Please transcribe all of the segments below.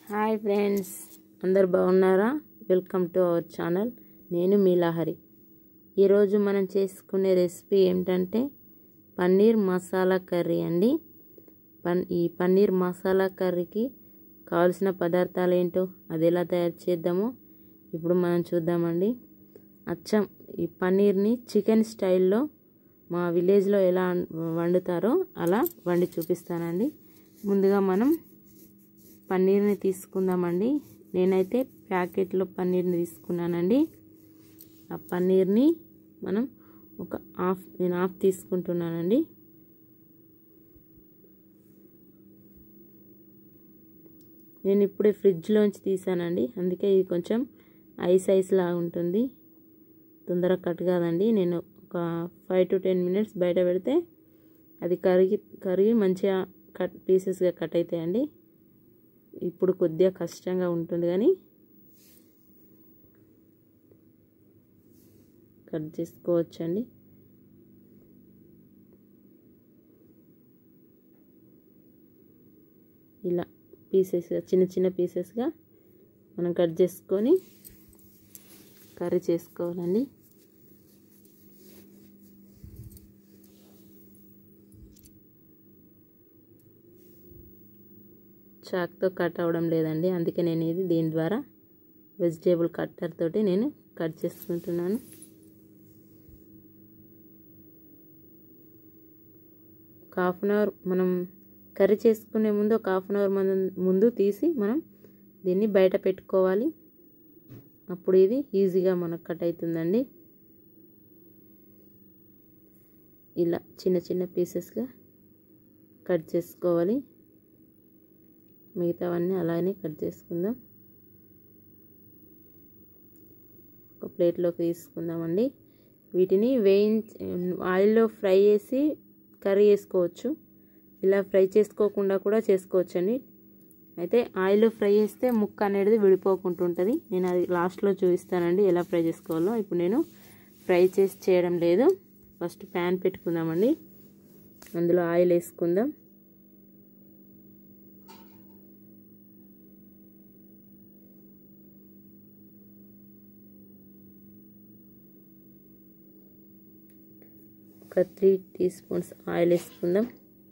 hi friends అందరు బాగున్నారా welcome to our channel నేను మీ లహరి ఈరోజు మనం చేసుకునే రెసిపీ ఏమిటంటే పన్నీర్ మసాలా కర్రీ అండి పన్ ఈ పన్నీర్ మసాలా కర్రీకి కావాల్సిన పదార్థాలు ఏంటో అది ఎలా తయారు చేద్దామో ఇప్పుడు మనం చూద్దామండి అచ్చం ఈ పన్నీర్ని చికెన్ స్టైల్లో మా విలేజ్లో ఎలా వండుతారో అలా వండి చూపిస్తానండి ముందుగా మనం పన్నీర్ని తీసుకుందామండి నేనైతే ప్యాకెట్లో పన్నీర్ని తీసుకున్నానండి ఆ పన్నీర్ని మనం ఒక హాఫ్ నేను హాఫ్ తీసుకుంటున్నానండి నేను ఇప్పుడే ఫ్రిడ్జ్లోంచి తీసానండి అందుకే ఇది కొంచెం ఐస్ ఐస్ లాగా ఉంటుంది తొందరగా కట్ కాదండి నేను ఒక ఫైవ్ టు టెన్ మినిట్స్ బయట పెడితే అది కరిగి కరిగి మంచిగా కట్ పీసెస్గా కట్ అవుతాయండి ఇప్పుడు కొద్దిగా కష్టంగా ఉంటుంది కానీ కట్ చేసుకోవచ్చండి ఇలా పీసెస్గా చిన్న చిన్న పీసెస్గా మనం కట్ చేసుకొని కర్రీ చేసుకోవాలండి చాక్తో కట్ అవ్వడం లేదండి అందుకే నేను ఇది దీని ద్వారా వెజిటేబుల్ కట్టర్ తోటి నేను కట్ చేసుకుంటున్నాను ఒక హాఫ్ అన్ అవర్ మనం కర్రీ చేసుకునే ముందు ఒక హాఫ్ అన్ అవర్ ముందు తీసి మనం దీన్ని బయట పెట్టుకోవాలి అప్పుడు ఇది ఈజీగా మనకు కట్ అవుతుందండి ఇలా చిన్న చిన్న పీసెస్గా కట్ చేసుకోవాలి మిగతావన్నీ అలానే కట్ చేసుకుందాం ఒక ప్లేట్లోకి తీసుకుందామండి వీటిని వేయించి ఆయిల్లో ఫ్రై చేసి కర్రీ చేసుకోవచ్చు ఇలా ఫ్రై చేసుకోకుండా కూడా చేసుకోవచ్చు అండి అయితే ఆయిల్లో ఫ్రై చేస్తే ముక్క అనేది విడిపోకుండా ఉంటుంది నేను అది లాస్ట్లో చూపిస్తానండి ఎలా ఫ్రై చేసుకోవాలో ఇప్పుడు నేను ఫ్రై చేసి చేయడం లేదు ఫస్ట్ ప్యాన్ పెట్టుకుందామండి అందులో ఆయిల్ వేసుకుందాం ఒక త్రీ టీ స్పూన్స్ ఆయిల్ వేసుకుందాం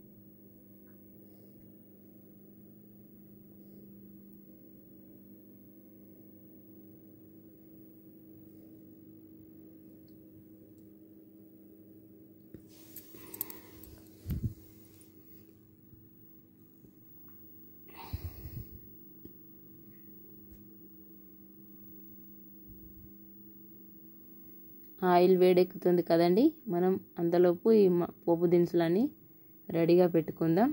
ఆయిల్ వేడెక్కుతుంది కదండి మనం అంతలోపు ఈ పోపు దినుసులన్నీ రెడీగా పెట్టుకుందాం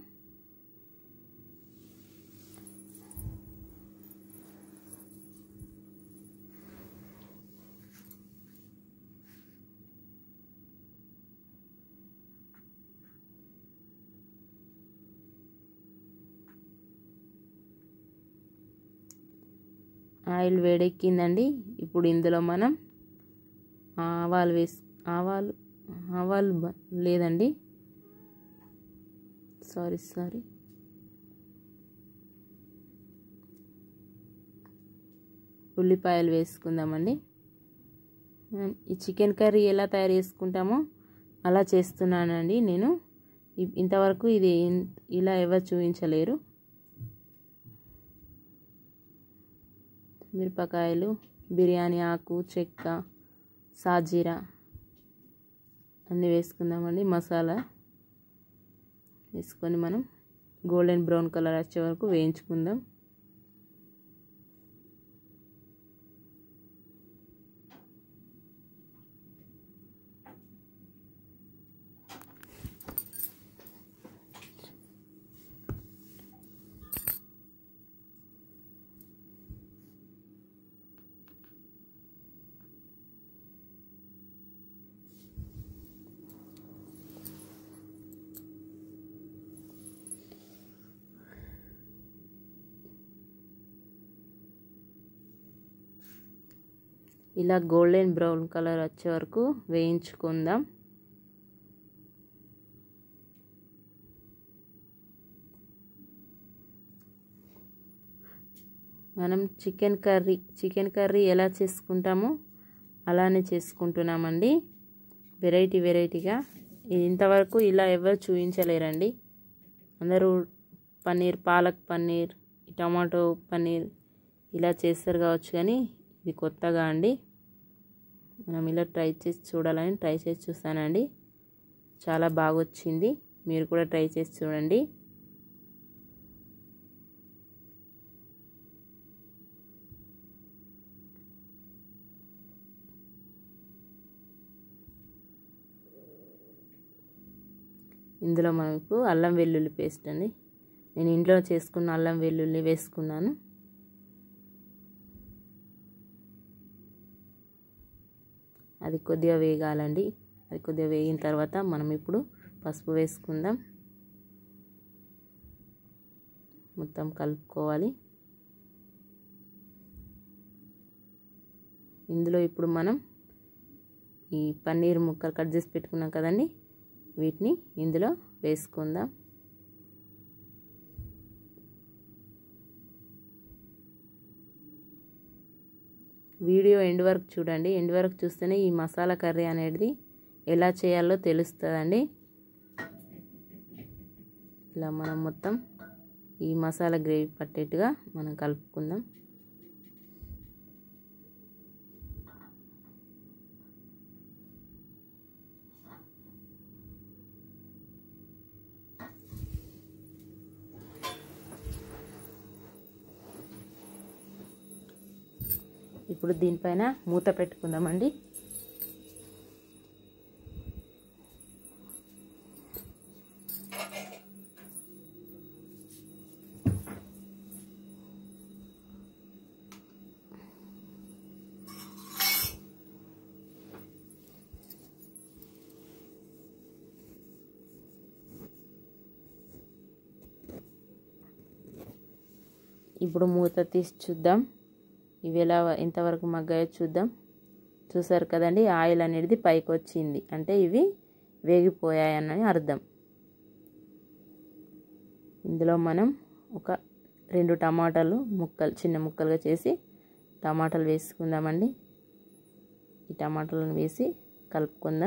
ఆయిల్ వేడెక్కిందండి ఇప్పుడు ఇందులో మనం ఆవాలు వేసి ఆవాలు ఆవాలు లేదండి సారీ సారీ ఉల్లిపాయలు వేసుకుందామండి ఈ చికెన్ కర్రీ ఎలా తయారు చేసుకుంటామో అలా చేస్తున్నానండి నేను ఇంతవరకు ఇది ఇలా ఎవరు చూపించలేరు మిరపకాయలు బిర్యానీ ఆకు చెక్క సాజీరా అన్నీ వేసుకుందామండి మసాలా వేసుకొని మనం గోల్డెన్ బ్రౌన్ కలర్ వచ్చే వరకు వేయించుకుందాం ఇలా గోల్డెన్ బ్రౌన్ కలర్ వచ్చే వరకు వేయించుకుందాం మనం చికెన్ కర్రీ చికెన్ కర్రీ ఎలా చేసుకుంటామో అలానే చేసుకుంటున్నామండి వెరైటీ వెరైటీగా ఇంతవరకు ఇలా ఎవరు చూపించలేరండి అందరూ పన్నీర్ పాలక్ పన్నీర్ టమాటో పన్నీర్ ఇలా చేస్తారు కావచ్చు కానీ ఇది కొత్తగా అండి మనం ఇలా ట్రై చేసి చూడాలని ట్రై చేసి చూస్తానండి చాలా బాగా వచ్చింది మీరు కూడా ట్రై చేసి చూడండి ఇందులో మనం ఇప్పుడు అల్లం వెల్లుల్లి పేస్ట్ అండి నేను ఇంట్లో చేసుకున్న అల్లం వెల్లుల్లి వేసుకున్నాను అది కొద్దిగా వేగాలండి అది కొద్దిగా వేగిన తర్వాత మనం ఇప్పుడు పసుపు వేసుకుందాం మొత్తం కలుపుకోవాలి ఇందులో ఇప్పుడు మనం ఈ పన్నీర్ ముక్కలు కట్ చేసి పెట్టుకున్నాం కదండి వీటిని ఇందులో వేసుకుందాం వీడియో ఎండ్ వరకు చూడండి ఎండ్ వరకు చూస్తేనే ఈ మసాలా కర్రీ అనేది ఎలా చేయాలో తెలుస్తుందండి ఇలా మనం మొత్తం ఈ మసాలా గ్రేవీ పట్టేట్టుగా మనం కలుపుకుందాం ఇప్పుడు దీనిపైన మూత పెట్టుకుందామండి ఇప్పుడు మూత తీసి చూద్దాం ఇవి ఎలా ఎంతవరకు మగ్గాయో చూద్దాం చూసారు కదండి ఆయిల్ అనేది పైకి వచ్చింది అంటే ఇవి వేగిపోయాయని అర్థం ఇందులో మనం ఒక రెండు టమాటాలు ముక్కలు చిన్న ముక్కలుగా చేసి టమాటాలు వేసుకుందామండి ఈ టమాటాలను వేసి కలుపుకుందాం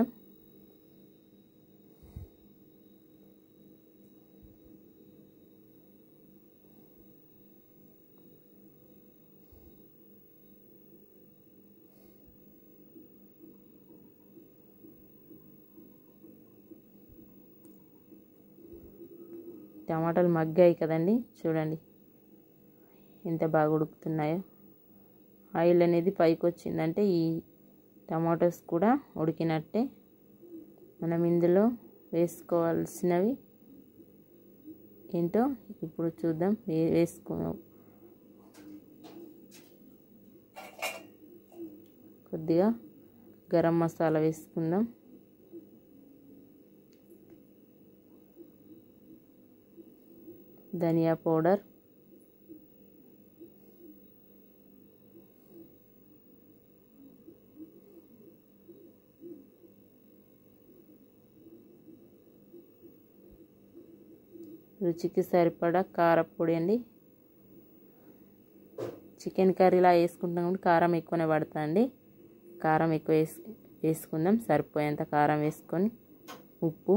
టమాటాలు మగ్గాయి కదండి చూడండి ఎంత బాగా ఉడుకుతున్నాయో ఆయిల్ అనేది పైకి వచ్చిందంటే ఈ టమాటోస్ కూడా ఉడికినట్టే మనం ఇందులో వేసుకోవాల్సినవి ఏంటో ఇప్పుడు చూద్దాం వేసుకో కొద్దిగా గరం మసాలా వేసుకుందాం ధనియా పౌడర్ రుచికి సరిపడా కారపొడి అండి చికెన్ కర్రీలా వేసుకుంటాం కాబట్టి కారం ఎక్కువనే పడుతుందండి కారం ఎక్కువ వేసు వేసుకుందాం సరిపోయేంత కారం వేసుకొని ఉప్పు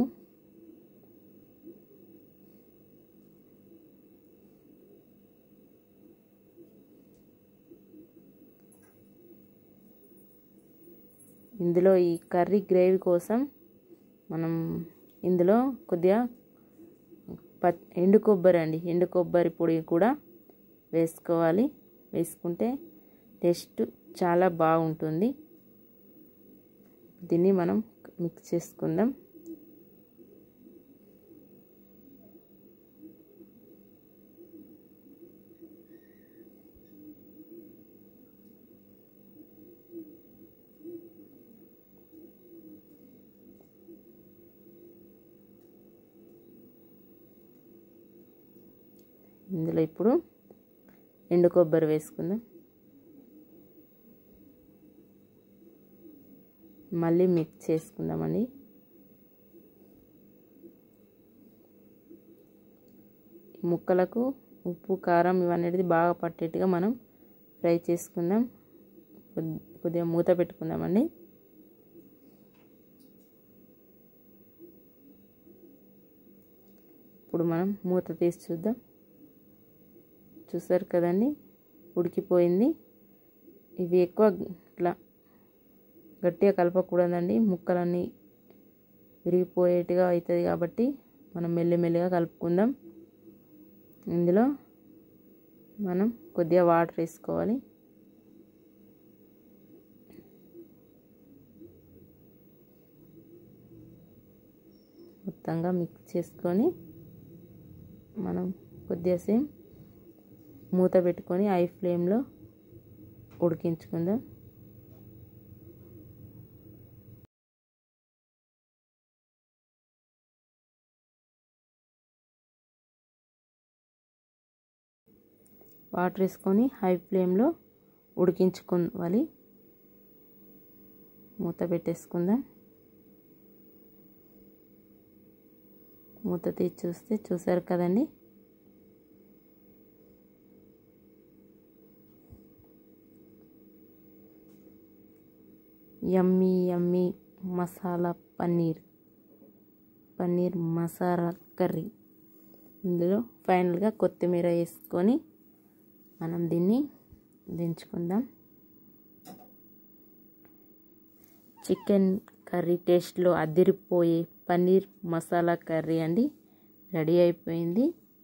ఇందులో ఈ కర్రీ గ్రేవీ కోసం మనం ఇందులో కొద్దిగా ప ఎండు కొబ్బరి అండి ఎండు కొబ్బరి పొడి కూడా వేసుకోవాలి వేసుకుంటే టేస్ట్ చాలా బాగుంటుంది దీన్ని మనం మిక్స్ చేసుకుందాం ఇందులో ఇప్పుడు ఎండు కొబ్బరి వేసుకుందాం మళ్ళీ మిక్స్ చేసుకుందామండి ముక్కలకు ఉప్పు కారం ఇవన్నీ బాగా పట్టేట్టుగా మనం ఫ్రై చేసుకుందాం కొద్దిగా మూత పెట్టుకుందామండి ఇప్పుడు మనం మూత తీసి చూద్దాం చూసారు కదండి ఉడికిపోయింది ఇవి ఎక్కువ ఇట్లా గట్టిగా కలపకూడదండి ముక్కలన్నీ విరిగిపోయేట్టుగా అవుతుంది కాబట్టి మనం మెల్లిమెల్లిగా కలుపుకుందాం ఇందులో మనం కొద్దిగా వాటర్ వేసుకోవాలి మొత్తంగా మిక్స్ చేసుకొని మనం కొద్దిగా సేమ్ మూత పెట్టుకొని హై ఫ్లేమ్లో ఉడికించుకుందాం వాటర్ వేసుకొని హై ఫ్లేమ్లో ఉడికించుకోవాలి మూత పెట్టేసుకుందాం మూత తీసి చూస్తే చూసారు కదండి yummy yummy masala paneer paneer masala curry ఇందులో ఫైనల్గా కొత్తిమీర వేసుకొని మనం దీన్ని దించుకుందాం చికెన్ కర్రీ టేస్ట్లో అదిరిపోయే పన్నీర్ మసాలా కర్రీ అండి రెడీ అయిపోయింది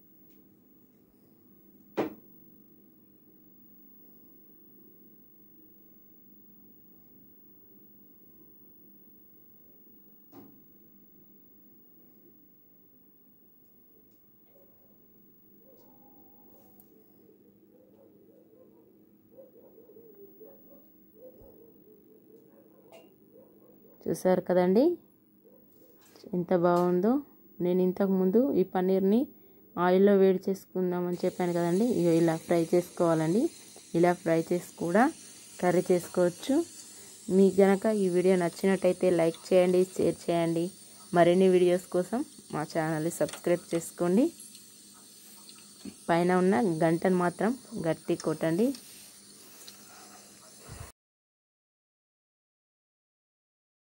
చూసారు కదండి ఎంత బాగుందో నేను ఇంతకుముందు ఈ పన్నీర్ని ఆయిల్లో వేడి చేసుకుందామని చెప్పాను కదండి ఇక ఇలా ఫ్రై చేసుకోవాలండి ఇలా ఫ్రై చేసి కూడా కర్రీ చేసుకోవచ్చు మీకు గనక ఈ వీడియో నచ్చినట్టయితే లైక్ చేయండి షేర్ చేయండి మరిన్ని వీడియోస్ కోసం మా ఛానల్ని సబ్స్క్రైబ్ చేసుకోండి పైన ఉన్న గంటను మాత్రం గట్టి కొట్టండి